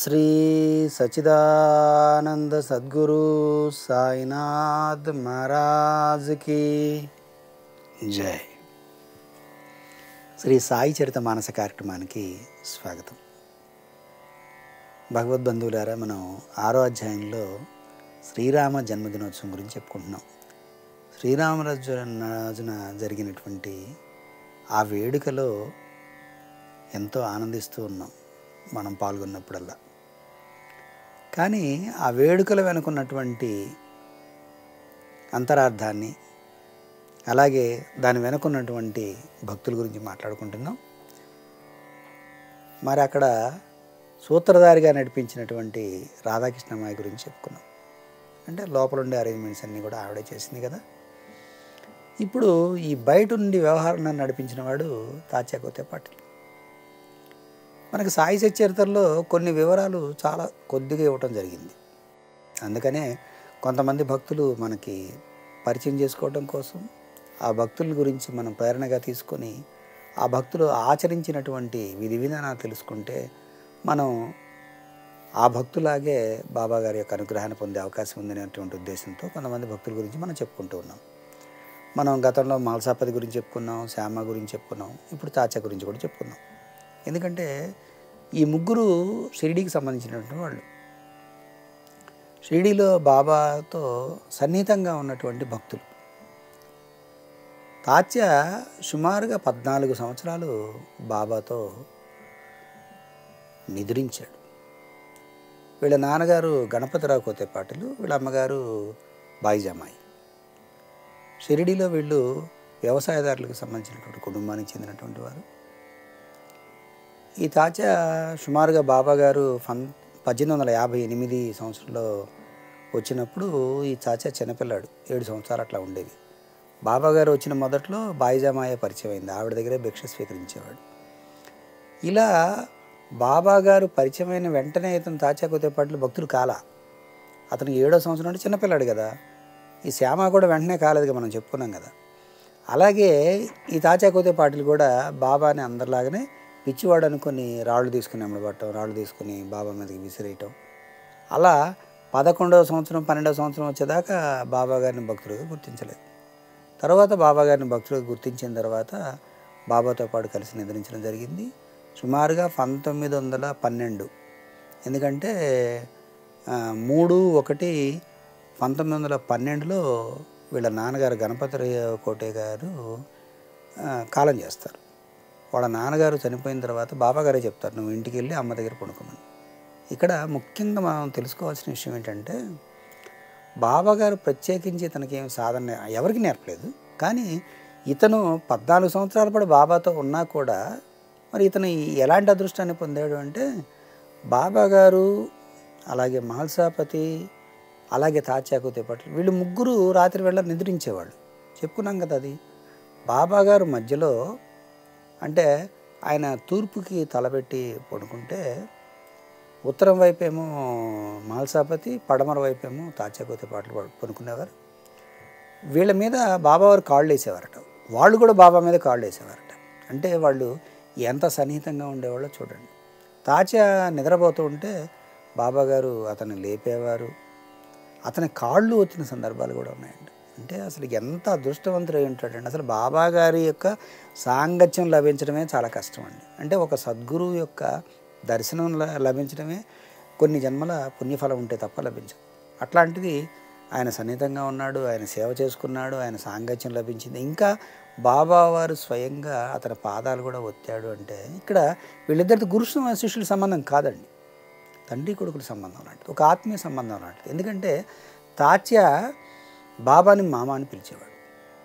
శ్రీ సచిదానంద సద్గురు సాయినాథ్ మహారాజ్కి జై శ్రీ సాయి చరిత మానస కార్యక్రమానికి స్వాగతం భగవద్బంధువులారా మనం ఆరో అధ్యాయంలో శ్రీరామ జన్మదినోత్సవం గురించి చెప్పుకుంటున్నాం శ్రీరామరాజు రాజున జరిగినటువంటి ఆ వేడుకలో ఎంతో ఆనందిస్తూ ఉన్నాం మనం పాల్గొన్నప్పుడల్లా కానీ ఆ వేడుకల వెనుకున్నటువంటి అంతరార్థాన్ని అలాగే దాని వెనుకున్నటువంటి భక్తుల గురించి మాట్లాడుకుంటున్నాం మరి అక్కడ సూత్రధారిగా నడిపించినటువంటి రాధాకృష్ణమ్మాయి గురించి చెప్పుకున్నాం అంటే లోపల ఉండే అరేంజ్మెంట్స్ అన్నీ కూడా ఆవిడే చేసింది కదా ఇప్పుడు ఈ బయట నుండి వ్యవహారాన్ని నడిపించిన వాడు తాచాకోతే పాటిల్ మనకు సాయి సచ్చరిత్రలో కొన్ని వివరాలు చాలా కొద్దిగా ఇవ్వటం జరిగింది అందుకనే కొంతమంది భక్తులు మనకి పరిచయం చేసుకోవడం కోసం ఆ భక్తుల గురించి మనం ప్రేరణగా తీసుకొని ఆ భక్తులు ఆచరించినటువంటి విధి విధానాలు తెలుసుకుంటే మనం ఆ భక్తులాగే బాబా గారి యొక్క అనుగ్రహాన్ని పొందే అవకాశం ఉందనేటువంటి ఉద్దేశంతో కొంతమంది భక్తుల గురించి మనం చెప్పుకుంటూ ఉన్నాం మనం గతంలో మాల్సాపతి గురించి చెప్పుకున్నాం శ్యామ గురించి చెప్పుకున్నాం ఇప్పుడు తాచా గురించి కూడా చెప్పుకున్నాం ఎందుకంటే ఈ ముగ్గురు షిరిడీకి సంబంధించినటువంటి వాళ్ళు షిరిడీలో బాబాతో సన్నిహితంగా ఉన్నటువంటి భక్తులు తాత్య సుమారుగా పద్నాలుగు సంవత్సరాలు బాబాతో నిద్రించాడు వీళ్ళ నాన్నగారు గణపతిరావు కోతేపాటిలు వీళ్ళ అమ్మగారు బాయిజామాయి షిరిడీలో వీళ్ళు వ్యవసాయదారులకు సంబంధించినటువంటి కుటుంబానికి చెందినటువంటి వారు ఈ తాచా సుమారుగా బాబా గారు ఫన్ పద్దెనిమిది వందల యాభై ఎనిమిది సంవత్సరంలో వచ్చినప్పుడు ఈ చాచా చిన్నపిల్లాడు ఏడు సంవత్సరాలు అట్లా ఉండేది బాబా గారు వచ్చిన మొదట్లో బాయిజామాయ పరిచయం అయింది ఆవిడ దగ్గరే భిక్ష స్వీకరించేవాడు ఇలా బాబా గారు పరిచయమైన వెంటనే ఇతను తాచా కొద్దిపాట్లు భక్తులు కాల అతను ఏడో సంవత్సరం అంటే చిన్నపిల్లాడు కదా ఈ శ్యామ కూడా వెంటనే కాలేదుగా మనం చెప్పుకున్నాం కదా అలాగే ఈ తాచా కొద్దిపాటలు కూడా బాబాని అందరిలాగానే పిచ్చివాడు అనుకుని రాళ్ళు తీసుకుని అమ్మడబట్టం రాళ్ళు తీసుకుని బాబా మీదకి విసిరేయటం అలా పదకొండవ సంవత్సరం పన్నెండవ సంవత్సరం వచ్చేదాకా బాబా గారిని భక్తులుగా గుర్తించలేదు తర్వాత బాబా గారిని భక్తులుగా గుర్తించిన తర్వాత బాబాతో పాటు కలిసి నిద్రించడం జరిగింది సుమారుగా పంతొమ్మిది వందల పన్నెండు ఎందుకంటే మూడు ఒకటి పంతొమ్మిది వందల పన్నెండులో వీళ్ళ నాన్నగారు గణపతి కోటే గారు కాలం చేస్తారు వాళ్ళ నాన్నగారు చనిపోయిన తర్వాత బాబాగారే చెప్తారు నువ్వు ఇంటికి వెళ్ళి అమ్మ దగ్గర పడుకోమని ఇక్కడ ముఖ్యంగా మనం తెలుసుకోవాల్సిన విషయం ఏంటంటే బాబాగారు ప్రత్యేకించి తనకి ఏం సాధన ఎవరికి నేర్పలేదు కానీ ఇతను పద్నాలుగు సంవత్సరాల పాటు బాబాతో ఉన్నా కూడా మరి ఇతను ఎలాంటి అదృష్టాన్ని పొందాడు అంటే బాబా గారు అలాగే మహల్సాపతి అలాగే తాచాకుతే పట్ల వీళ్ళు ముగ్గురు రాత్రి వేళ నిద్రించేవాళ్ళు చెప్పుకున్నాం కదా అది బాబా గారు మధ్యలో అంటే ఆయన తూర్పుకి తలపెట్టి పడుకుంటే ఉత్తరం వైపేమో మాల్సాపతి పడమర వైపేమో తాచాకోతి పాటలు పడుకునేవారు వీళ్ళ మీద బాబావారు కాళ్ళు వేసేవారట వాళ్ళు కూడా బాబా మీద కాళ్ళు వేసేవారట అంటే వాళ్ళు ఎంత సన్నిహితంగా ఉండేవాళ్ళో చూడండి తాచా నిద్రపోతూ ఉంటే బాబా గారు అతన్ని లేపేవారు అతని కాళ్ళు వచ్చిన సందర్భాలు కూడా ఉన్నాయండి అంటే అసలు ఎంత అదృష్టవంతుడై ఉంటాడండి అసలు బాబా గారి యొక్క సాంగత్యం లభించడమే చాలా కష్టం అండి అంటే ఒక సద్గురువు యొక్క దర్శనం లభించడమే కొన్ని జన్మల పుణ్యఫలం ఉంటే తప్ప లభించదు అట్లాంటిది ఆయన సన్నిహితంగా ఉన్నాడు ఆయన సేవ చేసుకున్నాడు ఆయన సాంగత్యం లభించింది ఇంకా బాబావారు స్వయంగా అతని పాదాలు కూడా ఒత్తాడు అంటే ఇక్కడ వీళ్ళిద్దరితో గురు శిష్యుల సంబంధం కాదండి తండ్రి కొడుకుల సంబంధం లాంటిది ఒక ఆత్మీయ సంబంధం లాంటిది ఎందుకంటే తాత్య బాబాని మామ అని పిలిచేవాడు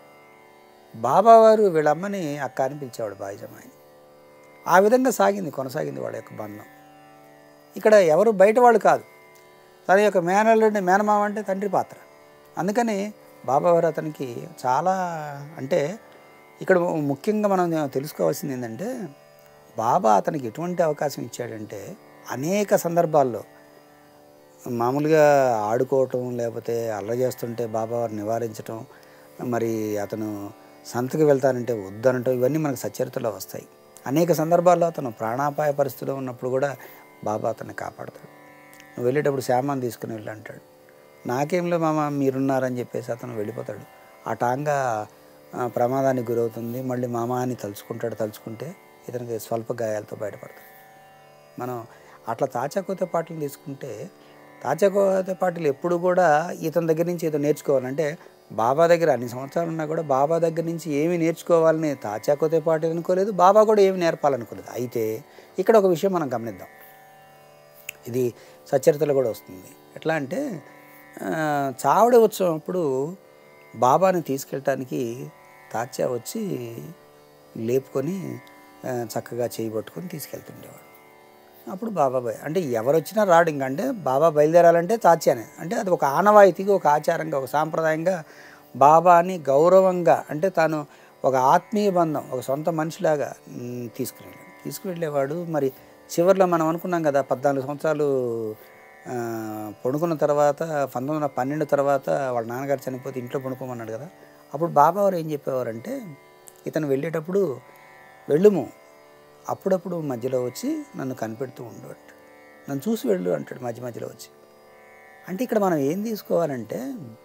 బాబావారు వీళ్ళమ్మని అక్క అని పిలిచేవాడు బాయిజమాయిని ఆ విధంగా సాగింది కొనసాగింది వాళ్ళ యొక్క బంధం ఇక్కడ ఎవరు బయట వాళ్ళు కాదు తన యొక్క మేనల్లుడిని మేనమామ అంటే తండ్రి పాత్ర అందుకని బాబావారు అతనికి చాలా అంటే ఇక్కడ ముఖ్యంగా మనం తెలుసుకోవాల్సింది ఏంటంటే బాబా అతనికి ఎటువంటి అవకాశం ఇచ్చాడంటే అనేక సందర్భాల్లో మామూలుగా ఆడుకోవటం లేకపోతే అల్లరి చేస్తుంటే బాబావారు నివారించటం మరి అతను సంతకి వెళ్తానంటే వద్దనటం ఇవన్నీ మనకు సచరితలో వస్తాయి అనేక సందర్భాల్లో అతను ప్రాణాపాయ పరిస్థితిలో ఉన్నప్పుడు కూడా బాబా అతన్ని కాపాడతాడు నువ్వు వెళ్ళేటప్పుడు శ్యామాన్ని తీసుకుని వెళ్ళి అంటాడు నాకేంలో మామ మీరున్నారని చెప్పేసి అతను వెళ్ళిపోతాడు ఆ టాంగా ఆ, ప్రమాదానికి గురవుతుంది మళ్ళీ మామ అని తలుచుకుంటాడు తలుచుకుంటే ఇతనికి స్వల్ప గాయాలతో బయటపడతాడు మనం అట్లా తాచాకోతే పాటలు తీసుకుంటే తాచాకోతే పాటలు ఎప్పుడు కూడా ఇతని దగ్గర నుంచి ఏదో నేర్చుకోవాలంటే బాబా దగ్గర అన్ని సంవత్సరాలు ఉన్నా కూడా బాబా దగ్గర నుంచి ఏమి నేర్చుకోవాలని తాచాకోతే పాటలు అనుకోలేదు బాబా కూడా ఏమి నేర్పాలనుకోలేదు అయితే ఇక్కడ ఒక విషయం మనం గమనిద్దాం ఇది సచరితలో కూడా వస్తుంది ఎట్లా అంటే ఆ, చావడి ఉత్సవం అప్పుడు బాబాని తీసుకెళ్ళటానికి తాత్యా వచ్చి లేపుకొని ఆ, చక్కగా చేయి పట్టుకొని తీసుకెళ్తుండేవాడు అప్పుడు బాబా బయ అంటే ఎవరు వచ్చినా రాడు ఇంకా అంటే బాబా బయలుదేరాలంటే తాత్యానే అంటే అది ఒక ఆనవాయితీగా ఒక ఆచారంగా ఒక సాంప్రదాయంగా బాబాని గౌరవంగా అంటే తాను ఒక ఆత్మీయ బంధం ఒక సొంత మనిషిలాగా మ్, తీసుకుని వెళ్ళాడు తీసుకువెళ్ళేవాడు మరి చివరిలో మనం అనుకున్నాం కదా పద్నాలుగు సంవత్సరాలు ఆ, పడుకున్న తర్వాత పంతొమ్మిది వందల పన్నెండు తర్వాత వాళ్ళ నాన్నగారు చనిపోతే ఇంట్లో పడుకోమన్నాడు కదా అప్పుడు బాబా వారు ఏం చెప్పేవారంటే ఇతను వెళ్ళేటప్పుడు వెళ్ళుము అప్పుడప్పుడు మధ్యలో వచ్చి నన్ను కనిపెడుతూ ఉండు అంట నన్ను చూసి వెళ్ళు అంటాడు మధ్య మధ్యలో వచ్చి అంటే ఇక్కడ మనం ఏం తీసుకోవాలంటే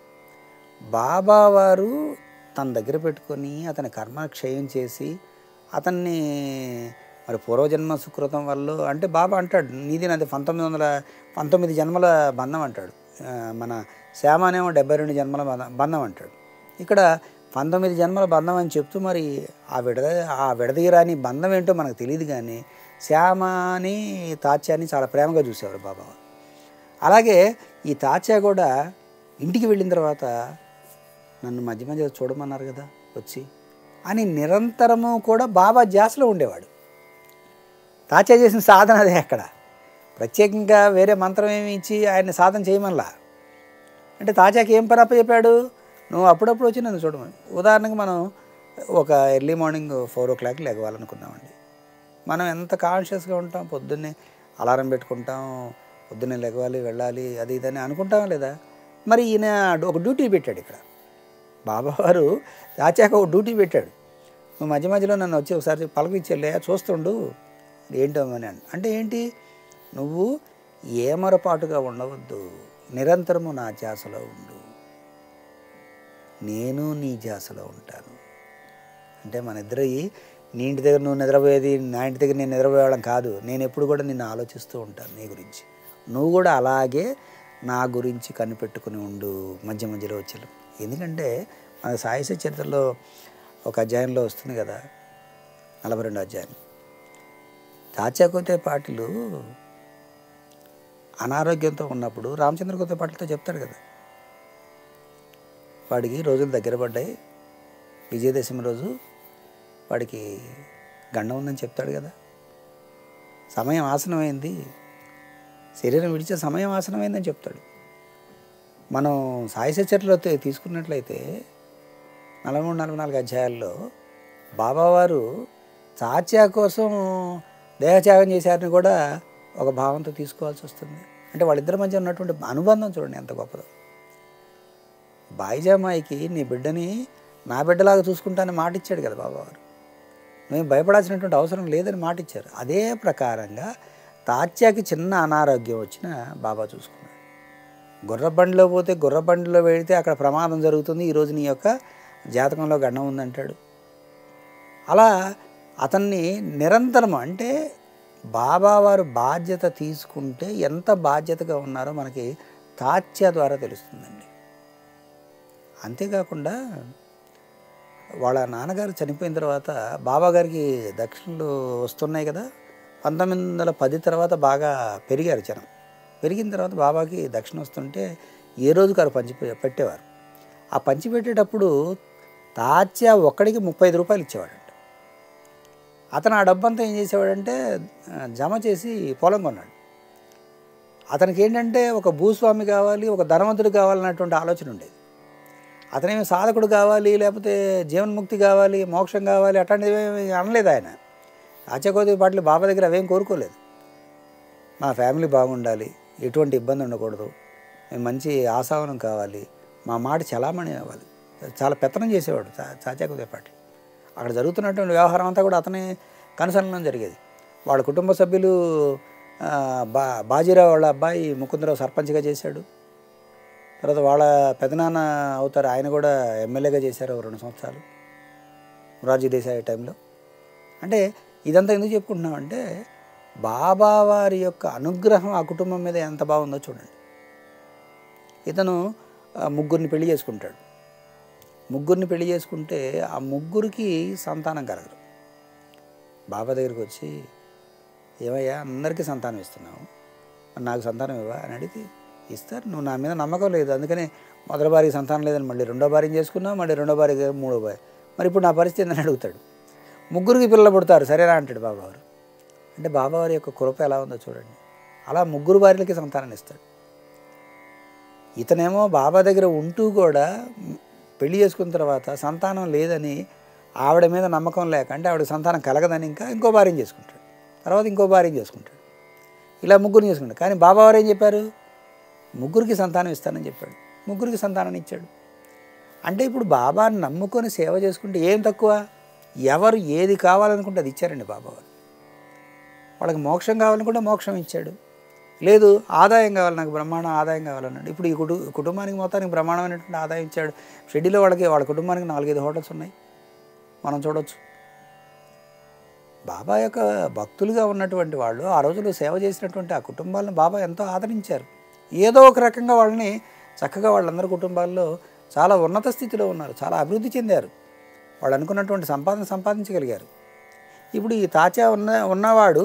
బాబా వారు తన దగ్గర పెట్టుకొని అతని కర్మ క్షయం చేసి అతన్ని మరి పూర్వజన్మ సుకృతం వల్ల అంటే బాబా అంటాడు నీది నాది పంతొమ్మిది వందల పంతొమ్మిది జన్మల బంధం అంటాడు ఆ, మన శ్యామనేమో డెబ్బై రెండు జన్మల బంధం బంధం అంటాడు ఇక్కడ పంతొమ్మిది జన్మల బంధం అని చెప్తూ మరి ఆ విడద ఆ విడదీయరాని బంధం ఏంటో మనకు తెలియదు కానీ శ్యామని తాత్యాన్ని చాలా ప్రేమగా చూసేవారు బాబా అలాగే ఈ తాత్యా కూడా ఇంటికి వెళ్ళిన తర్వాత నన్ను మధ్య మధ్య చూడమన్నారు కదా వచ్చి అని నిరంతరము కూడా బాబా ధ్యాసలో ఉండేవాడు తాచా చేసిన సాధన అదే అక్కడ ప్రత్యేకంగా వేరే మంత్రం ఏమి ఇచ్చి ఆయన సాధన చేయమల్లా అంటే తాజాకి ఏం పని చెప్పాడు నువ్వు అప్పుడప్పుడు వచ్చి నన్ను చూడమని ఉదాహరణకు మనం ఒక early morning four o'clock లెగవాలనుకున్నామండి మనం ఎంత కాన్షియస్గా ఉంటాం పొద్దున్నే అలారం పెట్టుకుంటాం పొద్దున్నే లెగవాలి వెళ్ళాలి అది ఇదని అనుకుంటాం లేదా మరి ఈయన ఒక డ్యూటీ పెట్టాడు ఇక్కడ బాబావారు దాచాక ఒక డ్యూటీ పెట్టాడు నువ్వు మధ్య మధ్యలో నన్ను వచ్చి ఒకసారి పలకరించెళ్ళే చూస్తుండు ఏంటో అని అన్న. అంటే ఏంటి నువ్వు ఏమరపాటుగా ఉండవద్దు నిరంతరము నా ధ్యాసలో ఉండు నేను నీ ధ్యాసలో ఉంటాను అంటే మన ఇద్దరు నీ ఇంటి దగ్గర నువ్వు నిద్రపోయేది నా ఇంటి దగ్గర నేను నిద్రపోయేవాళ్ళం కాదు నేను ఎప్పుడు కూడా నిన్ను ఆలోచిస్తూ ఉంటాను నీ గురించి నువ్వు కూడా అలాగే నా గురించి కనిపెట్టుకుని ఉండు మధ్య మధ్యలో వచ్చేలు ఎందుకంటే మన సాహిత్య చరిత్రలో ఒక అధ్యాయంలో వస్తుంది కదా నలభై రెండు అధ్యాయం దాచాకోతే పాటలు అనారోగ్యంతో ఉన్నప్పుడు రామచంద్ర కొత్త పాటలతో చెప్తాడు కదా వాడికి రోజులు దగ్గర పడ్డాయి విజయదశమి రోజు వాడికి గండం ఉందని చెప్తాడు కదా సమయం ఆసనమైంది శరీరం విడిచే సమయం ఆసనమైందని చెప్తాడు మనం సాయి చర్చలో తీసుకున్నట్లయితే నలభై మూడు నలభై నాలుగు అధ్యాయాల్లో బాబావారు చాచ్యా కోసం దేహత్యాగం చేశారని కూడా ఒక భావంతో తీసుకోవాల్సి వస్తుంది అంటే వాళ్ళిద్దరి మధ్య ఉన్నటువంటి అనుబంధం చూడండి ఎంత గొప్పదో బాయిజామాయికి నీ బిడ్డని నా బిడ్డలాగా చూసుకుంటానని మాట ఇచ్చాడు కదా బాబావారు మేము భయపడాల్సినటువంటి అవసరం లేదని మాట ఇచ్చారు అదే ప్రకారంగా తాత్యాకి చిన్న అనారోగ్యం వచ్చిన బాబా చూసుకున్నాడు గుర్రబండిలో పోతే గుర్రబండిలో వెళితే అక్కడ ప్రమాదం జరుగుతుంది ఈరోజు నీ యొక్క జాతకంలో గండం ఉందంటాడు అలా అతన్ని నిరంతరం అంటే బాబావారు బాధ్యత తీసుకుంటే ఎంత బాధ్యతగా ఉన్నారో మనకి తాత్య ద్వారా తెలుస్తుందండి అంతేకాకుండా వాళ్ళ నాన్నగారు చనిపోయిన తర్వాత బాబాగారికి దక్షిణలు వస్తున్నాయి కదా పంతొమ్మిది వందల పది తర్వాత బాగా పెరిగారు జనం పెరిగిన తర్వాత బాబాకి దక్షిణ వస్తుంటే ఏ రోజు గారు పంచి పెట్టేవారు ఆ పంచి పెట్టేటప్పుడు తాత్య ఒక్కడికి ముప్పై ఐదు రూపాయలు ఇచ్చేవాడంట అతను ఆ డబ్బంతా ఏం చేసేవాడంటే ఆ, జమ చేసి పొలం కొన్నాడు అతనికి ఏంటంటే ఒక భూస్వామి కావాలి ఒక ధనవంతుడు కావాలన్నటువంటి ఆలోచన ఉండేది అతనేమి సాధకుడు కావాలి లేకపోతే జీవన్ముక్తి కావాలి మోక్షం కావాలి అట్లాంటివి ఏమీ అనలేదు ఆయన ఆచకోతి పాటలు బాబా దగ్గర అవేం కోరుకోలేదు మా ఫ్యామిలీ బాగుండాలి ఎటువంటి ఇబ్బంది ఉండకూడదు మేము మంచి ఆశావనం కావాలి మా మాట చలామణి అవ్వాలి చాలా పెత్తనం చేసేవాడు చాచాకుదే పాటలు అక్కడ జరుగుతున్నటువంటి వ్యవహారం అంతా కూడా అతని కనుసరణలో జరిగేది వాళ్ళ కుటుంబ సభ్యులు ఆ, బా బాజీరావు వాళ్ళ అబ్బాయి ముకుందరావు సర్పంచ్గా చేశాడు తర్వాత వాళ్ళ పెదనాన్న అవుతారు ఆయన కూడా ఎమ్మెల్యేగా చేశారు ఓ రెండు సంవత్సరాలు మొరార్జీ దేశాయి టైంలో అంటే ఇదంతా ఎందుకు చెప్పుకుంటున్నామంటే బాబా వారి యొక్క అనుగ్రహం ఆ కుటుంబం మీద ఎంత బాగుందో చూడండి ఇతను ఆ, ముగ్గురిని పెళ్లి చేసుకుంటాడు ముగ్గురిని పెళ్లి చేసుకుంటే ఆ ముగ్గురికి సంతానం కలగరు బాబా దగ్గరికి వచ్చి ఏమయ్యా అందరికీ సంతానం ఇస్తున్నావు మరి నాకు సంతానం ఇవ్వా అని అడిగితే ఇస్తారు నువ్వు నా మీద నమ్మకం లేదు అందుకనే మొదటి భార్యకి సంతానం లేదని మళ్ళీ రెండో భార్యని చేసుకున్నావు మళ్ళీ రెండో భార్యకి మూడో భార్య మరి ఇప్పుడు నా పరిస్థితి ఏందని అడుగుతాడు ముగ్గురికి పిల్లలు పుడతారు సరేనా అంటాడు బాబావారు అంటే బాబావారి యొక్క కృప ఎలా ఉందో చూడండి అలా ముగ్గురు భార్యలకి సంతానాన్ని ఇస్తాడు ఇతనేమో బాబా దగ్గర ఉంటూ కూడా పెళ్లి చేసుకున్న తర్వాత సంతానం లేదని ఆవిడ మీద నమ్మకం లేక అంటే ఆవిడ సంతానం కలగదని ఇంకా ఇంకో భార్యను చేసుకుంటాడు తర్వాత ఇంకో భార్యను చేసుకుంటాడు ఇలా ముగ్గురిని చేసుకుంటాడు కానీ బాబావారు ఏం చెప్పారు ముగ్గురికి సంతానం ఇస్తానని చెప్పాడు ముగ్గురికి సంతానాన్ని ఇచ్చాడు అంటే ఇప్పుడు బాబాని నమ్ముకొని సేవ చేసుకుంటే ఏం తక్కువ ఎవరు ఏది కావాలనుకుంటే అది ఇచ్చారండి బాబావారు వాళ్ళకి మోక్షం కావాలనుకుంటే మోక్షం ఇచ్చాడు లేదు ఆదాయం కావాలి నాకు బ్రహ్మాండం ఆదాయం కావాలన్నాడు ఇప్పుడు ఈ కుటు కుటుంబానికి మొత్తానికి బ్రహ్మాండమైనటువంటి ఆదాయం ఇచ్చాడు షెడ్యూల్లో వాళ్ళకి వాళ్ళ కుటుంబానికి నాలుగైదు హోటల్స్ ఉన్నాయి మనం చూడొచ్చు బాబా యొక్క భక్తులుగా ఉన్నటువంటి వాళ్ళు ఆ రోజుల్లో సేవ చేసినటువంటి ఆ కుటుంబాలను బాబా ఎంతో ఆదరించారు ఏదో ఒక రకంగా వాళ్ళని చక్కగా వాళ్ళందరి కుటుంబాల్లో చాలా ఉన్నత స్థితిలో ఉన్నారు చాలా అభివృద్ధి చెందారు వాళ్ళు అనుకున్నటువంటి సంపాదన సంపాదించగలిగారు ఇప్పుడు ఈ తాచా ఉన్న ఉన్నవాడు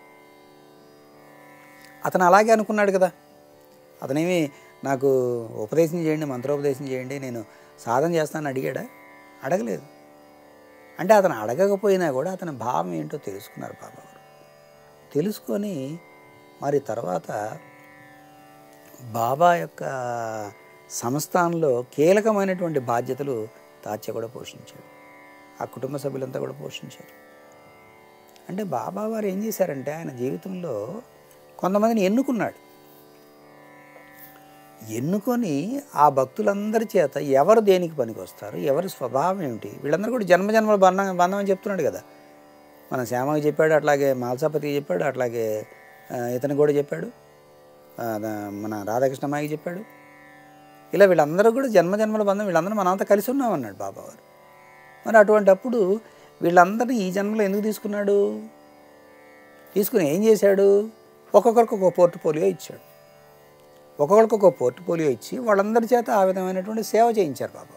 అతను అలాగే అనుకున్నాడు కదా అతనేమి నాకు ఉపదేశం చేయండి మంత్రోపదేశం చేయండి నేను సాధన చేస్తానని అడిగాడా అడగలేదు అంటే అతను అడగకపోయినా కూడా అతని భావం ఏంటో తెలుసుకున్నారు బాబావారు తెలుసుకొని మరి తర్వాత బాబా యొక్క సంస్థానంలో కీలకమైనటువంటి బాధ్యతలు తాత్య కూడా పోషించాడు ఆ కుటుంబ సభ్యులంతా కూడా పోషించారు అంటే బాబా వారు ఏం చేశారంటే ఆయన జీవితంలో కొంతమందిని ఎన్నుకున్నాడు ఎన్నుకొని ఆ భక్తులందరి చేత ఎవరు దేనికి పనికి వస్తారు ఎవరి స్వభావం ఏమిటి వీళ్ళందరూ కూడా జన్మజన్మల బంధం బంధం అని చెప్తున్నాడు కదా మన శ్యామకి చెప్పాడు అట్లాగే మాల్సాపతికి చెప్పాడు అట్లాగే ఆ, ఇతనికి కూడా చెప్పాడు ఆ, ద- మన రాధాకృష్ణమాయికి చెప్పాడు ఇలా వీళ్ళందరూ కూడా జన్మజన్మల బంధం వీళ్ళందరూ మనంతా కలిసి ఉన్నాం అన్నాడు బాబావారు మరి అటువంటి అప్పుడు వీళ్ళందరినీ ఈ జన్మలో ఎందుకు తీసుకున్నాడు తీసుకుని ఏం చేశాడు ఒక్కొక్కరికి ఒక పోర్ట్ఫోలియో ఇచ్చాడు ఒక్కొక్కరికి ఒక పోర్ట్ఫోలియో ఇచ్చి వాళ్ళందరి చేత ఆ విధమైనటువంటి సేవ చేయించారు బాబా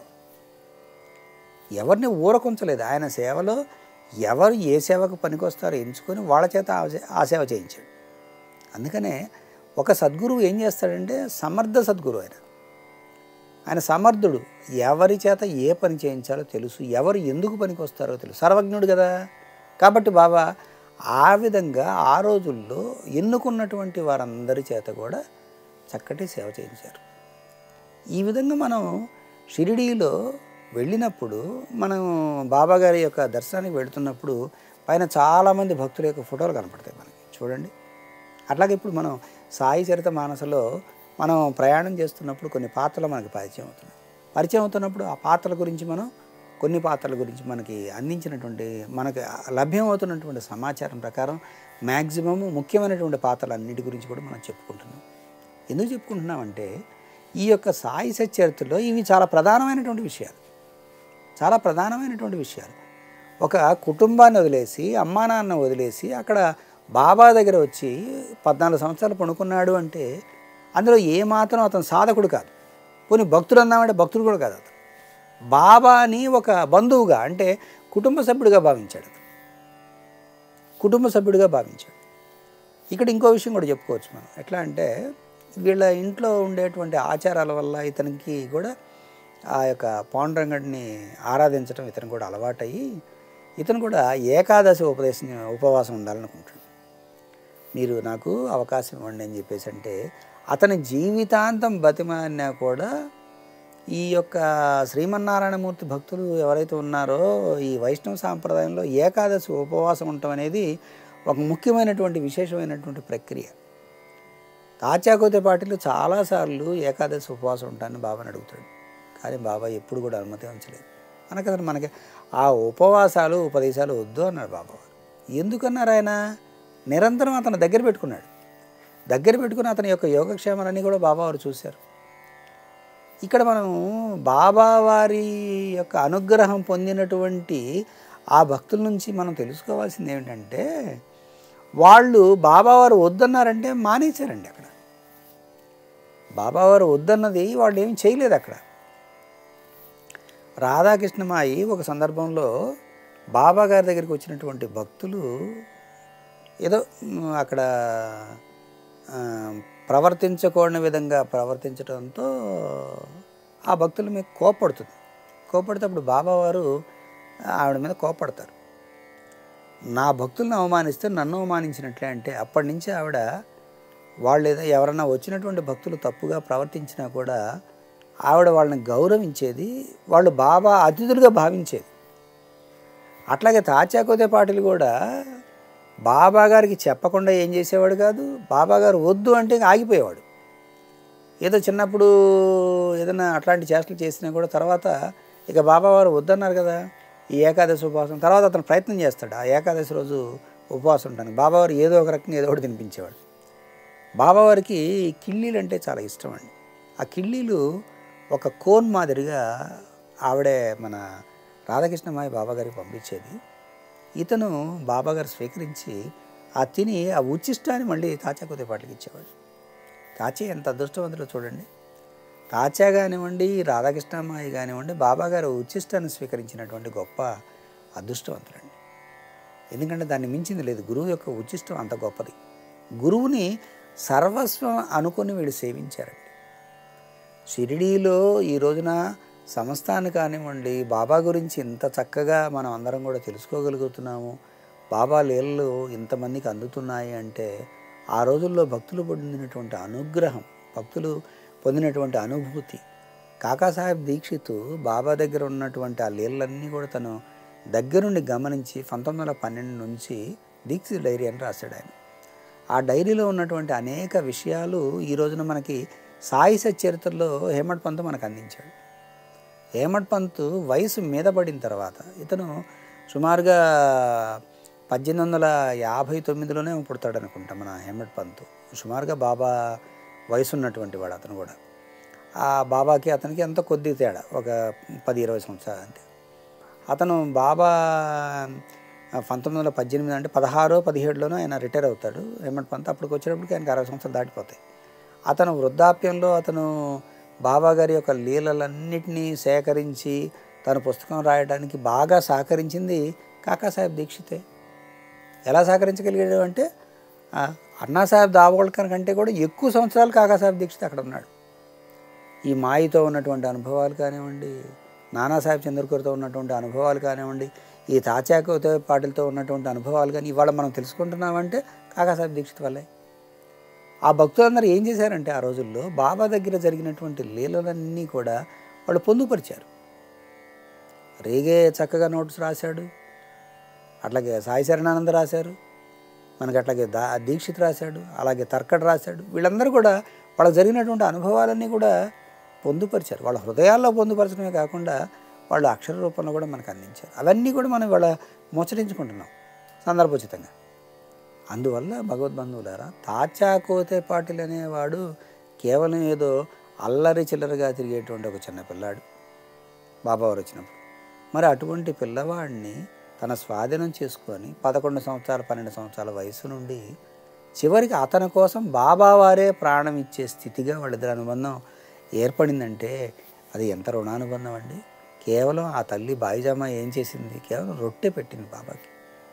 ఎవరిని ఊరకుంచలేదు ఆయన సేవలో ఎవరు ఏ సేవకు పనికొస్తారో ఎంచుకొని వాళ్ళ చేత ఆ సే- ఆ సేవ చేయించాడు అందుకనే ఒక సద్గురువు ఏం చేస్తాడంటే సమర్థ సద్గురు ఆయన ఆయన సమర్థుడు ఎవరి చేత ఏ పని చేయించాలో తెలుసు ఎవరు ఎందుకు పనికి వస్తారో తెలుసు సర్వజ్ఞుడు కదా కాబట్టి బాబా ఆ విధంగా ఆ రోజుల్లో ఎన్నుకున్నటువంటి వారందరి చేత కూడా చక్కటి సేవ చేయించారు ఈ విధంగా మనం షిరిడీలో వెళ్ళినప్పుడు మనం బాబా గారి యొక్క దర్శనానికి వెళుతున్నప్పుడు పైన చాలామంది భక్తుల యొక్క ఫోటోలు కనపడతాయి మనకి చూడండి అట్లాగే ఇప్పుడు మనం సాయి చరిత మానసలో మనం ప్రయాణం చేస్తున్నప్పుడు కొన్ని పాత్రలు మనకి పరిచయం అవుతున్నాయి పరిచయం అవుతున్నప్పుడు ఆ పాత్రల గురించి మనం కొన్ని పాత్రల గురించి మనకి అందించినటువంటి మనకి లభ్యం అవుతున్నటువంటి సమాచారం ప్రకారం మ్యాక్సిమము ముఖ్యమైనటువంటి పాత్రలు అన్నిటి గురించి కూడా మనం చెప్పుకుంటున్నాం ఎందుకు చెప్పుకుంటున్నామంటే ఈ యొక్క సాయి సచ్చరిత్రలో ఇవి చాలా ప్రధానమైనటువంటి విషయాలు చాలా ప్రధానమైనటువంటి విషయాలు ఒక కుటుంబాన్ని వదిలేసి అమ్మా నాన్న వదిలేసి అక్కడ బాబా దగ్గర వచ్చి పద్నాలుగు సంవత్సరాలు పడుకున్నాడు అంటే అందులో ఏమాత్రం అతను సాధకుడు కాదు పోనీ భక్తుడు అన్నామంటే భక్తుడు కూడా కాదు అతను బాబాని ఒక బంధువుగా అంటే కుటుంబ సభ్యుడిగా భావించాడు అతను కుటుంబ సభ్యుడిగా భావించాడు ఇక్కడ ఇంకో విషయం కూడా చెప్పుకోవచ్చు మనం ఎట్లా అంటే వీళ్ళ ఇంట్లో ఉండేటువంటి ఆచారాల వల్ల ఇతనికి కూడా ఆ యొక్క పాండురంగడిని ఆరాధించడం ఇతను కూడా అలవాటయ్యి ఇతను కూడా ఏకాదశి ఉపదేశం ఉపవాసం ఉండాలనుకుంటాడు మీరు నాకు అవకాశం ఇవ్వండి అని చెప్పేసి అంటే అతని జీవితాంతం బతిమాలినా కూడా ఈ యొక్క శ్రీమన్నారాయణమూర్తి భక్తులు ఎవరైతే ఉన్నారో ఈ వైష్ణవ సాంప్రదాయంలో ఏకాదశి ఉపవాసం ఉండటం అనేది ఒక ముఖ్యమైనటువంటి విశేషమైనటువంటి ప్రక్రియ తాచాకోతే పాటిలో చాలాసార్లు ఏకాదశి ఉపవాసం ఉంటానని బాబాని అడుగుతాడు కానీ బాబా ఎప్పుడు కూడా అనుమతి ఉంచలేదు మనకతను మనకి ఆ ఉపవాసాలు ఉపదేశాలు వద్దు అన్నాడు బాబా ఎందుకన్నారు ఆయన నిరంతరం అతను దగ్గర పెట్టుకున్నాడు దగ్గర పెట్టుకుని అతని యొక్క యోగక్షేమాలన్నీ కూడా బాబావారు చూశారు ఇక్కడ మనం బాబావారి యొక్క అనుగ్రహం పొందినటువంటి ఆ భక్తుల నుంచి మనం తెలుసుకోవాల్సింది ఏమిటంటే వాళ్ళు బాబావారు వద్దన్నారంటే మానేశారండి అక్కడ బాబావారు వద్దన్నది వాళ్ళు ఏం చేయలేదు అక్కడ రాధాకృష్ణమాయి ఒక సందర్భంలో బాబా గారి దగ్గరికి వచ్చినటువంటి భక్తులు ఏదో మ్, అక్కడ ఆ, ప్రవర్తించకూడని విధంగా ప్రవర్తించడంతో ఆ భక్తుల మీద కోపడుతుంది కోపడితే అప్పుడు బాబావారు ఆవిడ మీద కోపడతారు నా భక్తులను అవమానిస్తే నన్ను అవమానించినట్లే అంటే అప్పటి నుంచి ఆవిడ వాళ్ళు ఏదో ఎవరన్నా వచ్చినటువంటి భక్తులు తప్పుగా ప్రవర్తించినా కూడా ఆవిడ వాళ్ళని గౌరవించేది వాళ్ళు బాబా అతిథులుగా భావించేది అట్లాగే తాచాకోతే పాటలు కూడా బాబా గారికి చెప్పకుండా ఏం చేసేవాడు కాదు బాబా గారు వద్దు అంటే ఇంక ఆగిపోయేవాడు ఏదో చిన్నప్పుడు ఏదైనా అట్లాంటి చేష్టలు చేసినా కూడా తర్వాత ఇక బాబా వారు వద్దన్నారు కదా ఈ ఏకాదశి ఉపవాసం తర్వాత అతను ప్రయత్నం చేస్తాడు ఆ ఏకాదశి రోజు ఉపవాసం ఉంటాను బాబావారు ఏదో ఒక రకంగా ఏదో ఒకటి తినిపించేవాడు బాబావారికి కిళ్ళీలు అంటే చాలా ఇష్టం అండి ఆ కిళ్ళీలు ఒక కోన్ మాదిరిగా ఆవిడే మన రాధాకృష్ణమాయ బాబాగారికి పంపించేది ఇతను బాబాగారు స్వీకరించి ఆ తిని ఆ ఉచ్చిష్టాన్ని మళ్ళీ తాచా కొద్ది పాటలకు ఇచ్చేవాడు తాచే ఎంత అదృష్టవంతులో చూడండి తాచా కానివ్వండి రాధాకృష్ణమాయి కానివ్వండి బాబాగారు ఉచ్చిష్టాన్ని స్వీకరించినటువంటి గొప్ప అదృష్టవంతులండి ఎందుకంటే దాన్ని మించింది లేదు గురువు యొక్క ఉచ్చిష్టం అంత గొప్పది గురువుని సర్వస్వం అనుకొని వీళ్ళు సేవించారండి షిరిడీలో ఈ రోజున సంస్థాన్ని కానివ్వండి బాబా గురించి ఇంత చక్కగా మనం అందరం కూడా తెలుసుకోగలుగుతున్నాము బాబా లీలలు ఇంతమందికి అందుతున్నాయి అంటే ఆ రోజుల్లో భక్తులు పొందినటువంటి అనుగ్రహం భక్తులు పొందినటువంటి అనుభూతి కాకాసాహెబ్ దీక్షిత్ బాబా దగ్గర ఉన్నటువంటి ఆ లీలలన్నీ కూడా తను దగ్గరుండి గమనించి పంతొమ్మిది వందల పన్నెండు నుంచి దీక్షిత్ డైరీ అని రాశాడు ఆయన ఆ డైరీలో ఉన్నటువంటి అనేక విషయాలు ఈ రోజున మనకి సాయి సచరిత్రలో హేమడ్ పంత్ మనకు అందించాడు హేమడ్ పంత్ వయసు మీద పడిన తర్వాత ఇతను సుమారుగా పద్దెనిమిది వందల యాభై తొమ్మిదిలోనే పుడతాడు అనుకుంటా మన హేమడ్ పంత్ సుమారుగా బాబా వయసు ఉన్నటువంటి వాడు అతను కూడా ఆ బాబాకి అతనికి ఎంత కొద్ది తేడా ఒక పది ఇరవై సంవత్సరాలు అంతే అతను బాబా పంతొమ్మిది వందల పద్దెనిమిది అంటే పదహారో పదిహేడులోనో ఆయన రిటైర్ అవుతాడు హేమంత్ పంత్ అప్పటికి వచ్చేటప్పటికి ఆయనకి అరవై సంవత్సరాలు దాటిపోతాయి అతను వృద్ధాప్యంలో అతను బాబా గారి యొక్క లీలలన్నిటినీ సేకరించి తన పుస్తకం రాయడానికి బాగా సహకరించింది కాకాసాహెబ్ దీక్షితే ఎలా సహకరించగలిగాడు అంటే ఆ, అన్నాసాహెబ్ దావోల్కర్ కంటే కూడా ఎక్కువ సంవత్సరాలు కాకాసాహెబ్ దీక్షిత్ అక్కడ ఉన్నాడు ఈ మాయితో ఉన్నటువంటి అనుభవాలు కానివ్వండి నానాసాహెబ్ చంద్రకూర్తో ఉన్నటువంటి అనుభవాలు కానివ్వండి ఈ తాచాకతో పాటలతో ఉన్నటువంటి అనుభవాలు కానీ ఇవాళ మనం తెలుసుకుంటున్నామంటే కాకాసాహెబ్ దీక్షిత్ వల్లే ఆ భక్తులందరూ ఏం చేశారంటే ఆ రోజుల్లో బాబా దగ్గర జరిగినటువంటి లీలలన్నీ కూడా వాళ్ళు పొందుపరిచారు రేగే చక్కగా నోట్స్ రాశాడు అట్లాగే సాయి శరణానంద రాశారు మనకి అట్లాగే దా దీక్షిత్ రాశాడు అలాగే తర్కడ్ రాశాడు వీళ్ళందరూ కూడా వాళ్ళకి జరిగినటువంటి అనుభవాలన్నీ కూడా పొందుపరిచారు వాళ్ళ హృదయాల్లో పొందుపరచడమే కాకుండా వాళ్ళు అక్షర రూపంలో కూడా మనకు అందించారు అవన్నీ కూడా మనం వాళ్ళ ముచ్చరించుకుంటున్నాం సందర్భోచితంగా అందువల్ల భగవద్బంధువులారా తాచాకోతే పాటిల్ అనేవాడు కేవలం ఏదో అల్లరి చిల్లరగా తిరిగేటువంటి ఒక చిన్న పిల్లాడు బాబావారు వచ్చినప్పుడు మరి అటువంటి పిల్లవాడిని తన స్వాధీనం చేసుకొని పదకొండు సంవత్సరాలు పన్నెండు సంవత్సరాల వయసు నుండి చివరికి అతని కోసం బాబావారే ప్రాణం ఇచ్చే స్థితిగా వాళ్ళిద్దరి అనుబంధం ఏర్పడిందంటే అది ఎంత రుణానుబంధం అండి కేవలం ఆ తల్లి బాయిజామా ఏం చేసింది కేవలం రొట్టె పెట్టింది బాబాకి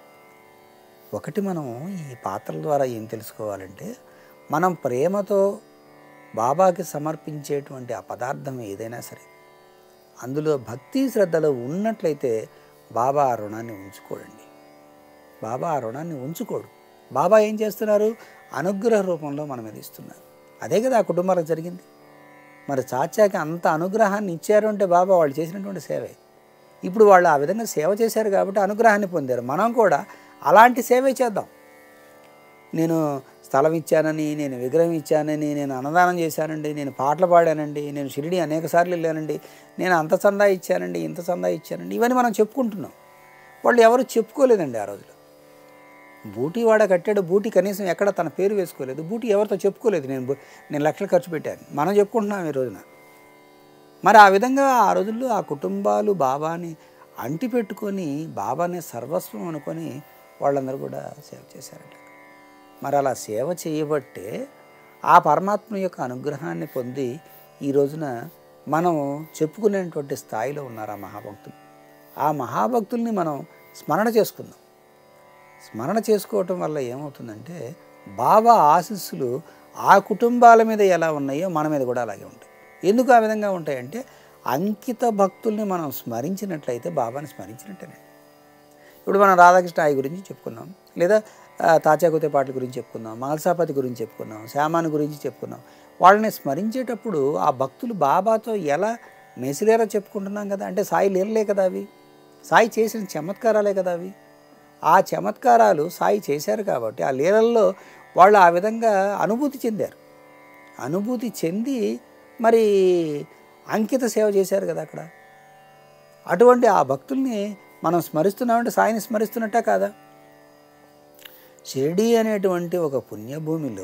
ఒకటి మనం ఈ పాత్రల ద్వారా ఏం తెలుసుకోవాలంటే మనం ప్రేమతో బాబాకి సమర్పించేటువంటి ఆ పదార్థం ఏదైనా సరే అందులో భక్తి శ్రద్ధలు ఉన్నట్లయితే బాబా ఆ రుణాన్ని ఉంచుకోడండి బాబా ఆ రుణాన్ని ఉంచుకోడు బాబా ఏం చేస్తున్నారు అనుగ్రహ రూపంలో మన మీద ఇస్తున్నారు అదే కదా ఆ కుటుంబాలకు జరిగింది మరి చాచాకి అంత అనుగ్రహాన్ని ఇచ్చారు అంటే బాబా వాళ్ళు చేసినటువంటి సేవే ఇప్పుడు వాళ్ళు ఆ విధంగా సేవ చేశారు కాబట్టి అనుగ్రహాన్ని పొందారు మనం కూడా అలాంటి సేవే చేద్దాం నేను స్థలం ఇచ్చానని నేను విగ్రహం ఇచ్చానని నేను అన్నదానం చేశానండి నేను పాటలు పాడానండి నేను షిరిడి అనేక సార్లు వెళ్ళానండి నేను అంత చందా ఇచ్చానండి ఇంత చందా ఇచ్చానండి ఇవన్నీ మనం చెప్పుకుంటున్నాం వాళ్ళు ఎవరు చెప్పుకోలేదండి ఆ రోజులో బూటీ వాడ కట్టాడు బూటీ కనీసం ఎక్కడ తన పేరు వేసుకోలేదు బూటీ ఎవరితో చెప్పుకోలేదు నేను బూ- నేను లక్షలు ఖర్చు పెట్టాను మనం చెప్పుకుంటున్నాం ఈ రోజున మరి ఆ విధంగా ఆ రోజుల్లో ఆ కుటుంబాలు బాబాని అంటి పెట్టుకొని బాబానే సర్వస్వం అనుకొని వాళ్ళందరూ కూడా సేవ చేశారట మరి అలా సేవ చేయబట్టే ఆ పరమాత్మ యొక్క అనుగ్రహాన్ని పొంది ఈ రోజున మనం చెప్పుకునేటువంటి స్థాయిలో ఉన్నారు ఆ మహాభక్తులు ఆ మహాభక్తుల్ని మనం స్మరణ చేసుకుందాం స్మరణ చేసుకోవటం వల్ల ఏమవుతుందంటే బాబా ఆశీస్సులు ఆ కుటుంబాల మీద ఎలా ఉన్నాయో మన మీద కూడా అలాగే ఉంటాయి ఎందుకు ఆ విధంగా ఉంటాయంటే అంకిత భక్తుల్ని మనం స్మరించినట్లయితే బాబాని స్మరించినట్టేనండి ఇప్పుడు మనం రాధాకృష్ణ ఆయి గురించి చెప్పుకున్నాం లేదా ఆ, తాచాకుతే పాటల గురించి చెప్పుకున్నాం మాల్సాపతి గురించి చెప్పుకున్నాం శ్యామాని గురించి చెప్పుకున్నాం వాళ్ళని స్మరించేటప్పుడు ఆ భక్తులు బాబాతో ఎలా మెసిలేరో చెప్పుకుంటున్నాం కదా అంటే సాయి లీలలే కదా అవి సాయి చేసిన చమత్కారాలే కదా అవి ఆ చమత్కారాలు సాయి చేశారు కాబట్టి ఆ లీలల్లో వాళ్ళు ఆ విధంగా అనుభూతి చెందారు అనుభూతి చెంది మరి అంకిత సేవ చేశారు కదా అక్కడ అటువంటి ఆ భక్తుల్ని మనం స్మరిస్తున్నామంటే సాయిని స్మరిస్తున్నట్టే కాదా షిరిడి అనేటువంటి ఒక పుణ్యభూమిలో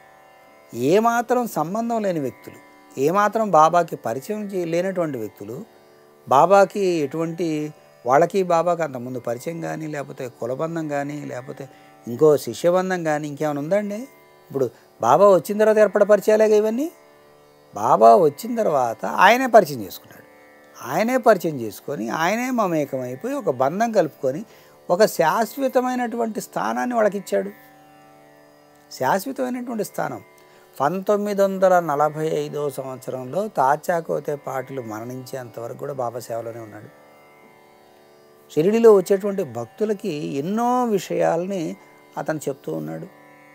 ఏమాత్రం సంబంధం లేని వ్యక్తులు ఏమాత్రం బాబాకి పరిచయం చే- లేనటువంటి వ్యక్తులు బాబాకి ఎటువంటి వాళ్ళకి బాబాకి అంతకుముందు పరిచయం కానీ లేకపోతే కులబంధం కానీ లేకపోతే ఇంకో శిష్యబంధం కానీ ఇంకేమైనా ఉందండి ఇప్పుడు బాబా వచ్చిన తర్వాత ఏర్పడ పరిచయాలేగా ఇవన్నీ బాబా వచ్చిన తర్వాత ఆయనే పరిచయం చేసుకున్నాడు ఆయనే పరిచయం చేసుకొని ఆయనే మమేకమైపోయి ఒక బంధం కలుపుకొని ఒక శాశ్వతమైనటువంటి స్థానాన్ని వాళ్ళకి ఇచ్చాడు శాశ్వతమైనటువంటి స్థానం పంతొమ్మిది వందల నలభై ఐదో సంవత్సరంలో తాచాకోతే పాటలు మరణించేంత వరకు కూడా బాబా సేవలోనే ఉన్నాడు షిరిడిలో వచ్చేటువంటి భక్తులకి ఎన్నో విషయాల్ని అతను చెప్తూ ఉన్నాడు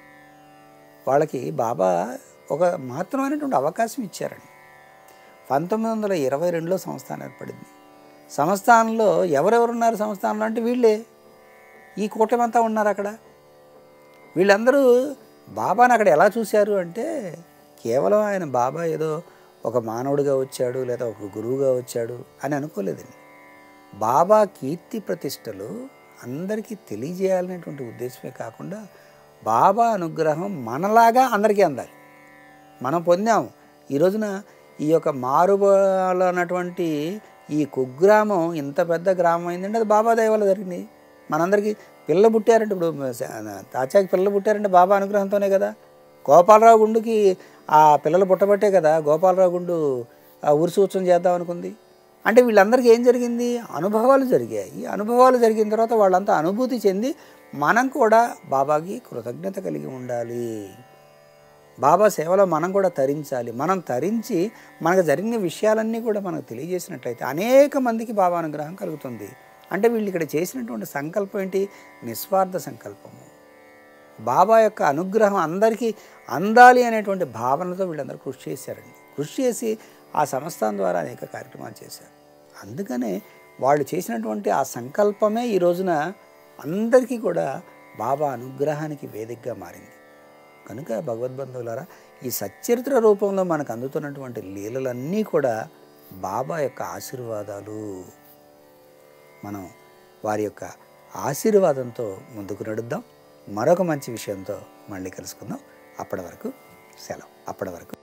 వాళ్ళకి బాబా ఒక మహత్తరమైనటువంటి అవకాశం ఇచ్చారండి పంతొమ్మిది వందల ఇరవై రెండులో సంస్థానం ఏర్పడింది సంస్థానంలో ఎవరెవరు ఉన్నారు సంస్థానంలో అంటే వీళ్ళే ఈ కూటమంతా ఉన్నారు అక్కడ వీళ్ళందరూ బాబాని అక్కడ ఎలా చూశారు అంటే కేవలం ఆయన బాబా ఏదో ఒక మానవుడిగా వచ్చాడు లేదా ఒక గురువుగా వచ్చాడు అని అనుకోలేదండి బాబా కీర్తి ప్రతిష్టలు అందరికీ తెలియజేయాలనేటువంటి ఉద్దేశమే కాకుండా బాబా అనుగ్రహం మనలాగా అందరికీ అందాలి మనం పొందాము ఈ రోజున ఈ యొక్క మారుబాల అన్నటువంటి ఈ కుగ్రామం ఇంత పెద్ద గ్రామం అయిందంటే అది బాబా దయ వల్ల జరిగింది మనందరికీ పిల్లలు పుట్టారంటే ఇప్పుడు తాచాకి పిల్లలు పుట్టారంటే బాబా అనుగ్రహంతోనే కదా గోపాలరావు గుండుకి ఆ పిల్లలు పుట్టబట్టే కదా గోపాలరావు గుండు ఆ ఉరుసు ఉత్సవం చేద్దాం అనుకుంది అంటే వీళ్ళందరికీ ఏం జరిగింది అనుభవాలు జరిగాయి అనుభవాలు జరిగిన తర్వాత వాళ్ళంతా అనుభూతి చెంది మనం కూడా బాబాకి కృతజ్ఞత కలిగి ఉండాలి బాబా సేవలో మనం కూడా తరించాలి మనం తరించి మనకు జరిగిన విషయాలన్నీ కూడా మనకు తెలియజేసినట్లయితే అనేక మందికి బాబా అనుగ్రహం కలుగుతుంది అంటే వీళ్ళు ఇక్కడ చేసినటువంటి సంకల్పం ఏంటి నిస్వార్థ సంకల్పము బాబా యొక్క అనుగ్రహం అందరికీ అందాలి అనేటువంటి భావనతో వీళ్ళందరూ కృషి చేశారండి కృషి చేసి ఆ సంస్థానం ద్వారా అనేక కార్యక్రమాలు చేశారు అందుకనే వాళ్ళు చేసినటువంటి ఆ సంకల్పమే ఈ రోజున అందరికీ కూడా బాబా అనుగ్రహానికి వేదికగా మారింది కనుక భగవద్బంధువులారా ఈ సచ్చరిత్ర రూపంలో మనకు అందుతున్నటువంటి లీలలన్నీ కూడా బాబా యొక్క ఆశీర్వాదాలు మనం వారి యొక్క ఆశీర్వాదంతో ముందుకు నడుద్దాం మరొక మంచి విషయంతో మళ్ళీ కలుసుకుందాం అప్పటి వరకు సెలవు అప్పటి వరకు